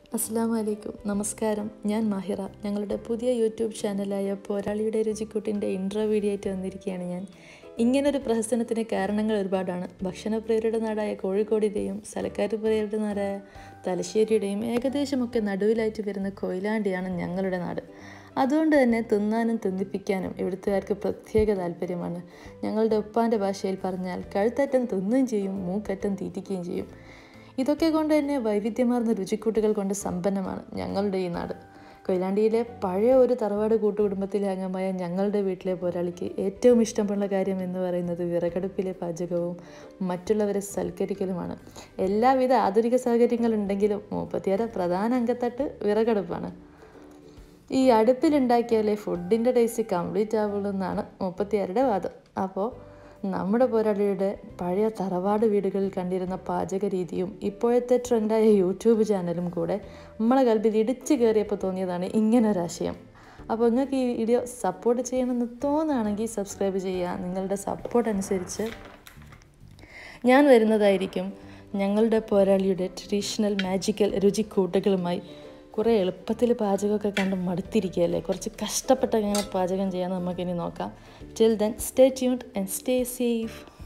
അസ്സാം വലൈക്കും നമസ്കാരം ഞാൻ മാഹിറ ഞങ്ങളുടെ പുതിയ യൂട്യൂബ് ചാനലായ പോരാളിയുടെ രുചിക്കൂട്ടിൻ്റെ ഇൻട്രോ വീഡിയോ ആയിട്ട് വന്നിരിക്കുകയാണ് ഞാൻ ഇങ്ങനൊരു പ്രഹസനത്തിന് കാരണങ്ങൾ ഒരുപാടാണ് ഭക്ഷണപ്രിയരുടെ നാടായ കോഴിക്കോടിൻ്റെയും സലക്കാരുപ്രിയരുടെ നാടായ തലശ്ശേരിയുടെയും ഏകദേശമൊക്കെ നടുവിലായിട്ട് വരുന്ന കൊയിലാണ്ടിയാണ് ഞങ്ങളുടെ നാട് അതുകൊണ്ട് തന്നെ തിന്നാനും തിന്നിപ്പിക്കാനും ഇവിടുത്തുകാർക്ക് പ്രത്യേക താല്പര്യമാണ് ഞങ്ങളുടെ ഉപ്പാൻ്റെ ഭാഷയിൽ പറഞ്ഞാൽ കഴുത്തറ്റം തിന്നുകയും ചെയ്യും മൂക്കറ്റം തീറ്റിക്കുകയും ചെയ്യും ഇതൊക്കെ കൊണ്ട് തന്നെ വൈവിധ്യമാർന്ന രുചിക്കൂട്ടുകൾ കൊണ്ട് സമ്പന്നമാണ് ഞങ്ങളുടെ ഈ നാട് കൊയിലാണ്ടിയിലെ പഴയ ഒരു തറവാട് കൂട്ടുകുടുംബത്തിലെ അംഗമായ ഞങ്ങളുടെ വീട്ടിലെ പോരാളിക്ക് ഏറ്റവും ഇഷ്ടമുള്ള കാര്യം എന്ന് പറയുന്നത് വിറകടുപ്പിലെ പാചകവും മറ്റുള്ളവരെ സൽക്കരിക്കലുമാണ് എല്ലാവിധ ആധുനിക സൗകര്യങ്ങളുണ്ടെങ്കിലും മൂപ്പത്തിയാര പ്രധാന അംഗത്തട്ട് വിറകടുപ്പാണ് ഈ അടുപ്പിലുണ്ടാക്കിയാലേ ഫുഡിൻ്റെ ടേസ്റ്റ് കംപ്ലീറ്റ് ആവുള്ളൂ എന്നാണ് മുപ്പത്തിയാരുടെ വാദം അപ്പോൾ നമ്മുടെ പോരാളിയുടെ പഴയ തറവാട് വീടുകളിൽ കണ്ടിരുന്ന പാചക രീതിയും ഇപ്പോഴത്തെ ട്രെൻഡായ യൂട്യൂബ് ചാനലും കൂടെ നമ്മളെ കൽപ്പിൽ ഇടിച്ചു കയറിയപ്പോൾ തോന്നിയതാണ് ഇങ്ങനൊരാശയം അപ്പോൾ നിങ്ങൾക്ക് ഈ വീഡിയോ സപ്പോർട്ട് ചെയ്യണമെന്ന് തോന്നുകയാണെങ്കിൽ സബ്സ്ക്രൈബ് ചെയ്യുക നിങ്ങളുടെ സപ്പോർട്ട് അനുസരിച്ച് ഞാൻ വരുന്നതായിരിക്കും ഞങ്ങളുടെ പോരാളിയുടെ ട്രഡീഷണൽ മാജിക്കൽ രുചിക്കൂട്ടുകളുമായി കുറേ എളുപ്പത്തിൽ പാചകമൊക്കെ കണ്ട് മടുത്തിരിക്കുകയല്ലേ കുറച്ച് കഷ്ടപ്പെട്ട് എങ്ങനെ പാചകം ചെയ്യാൻ നമുക്കിനി നോക്കാം till then stay tuned and stay safe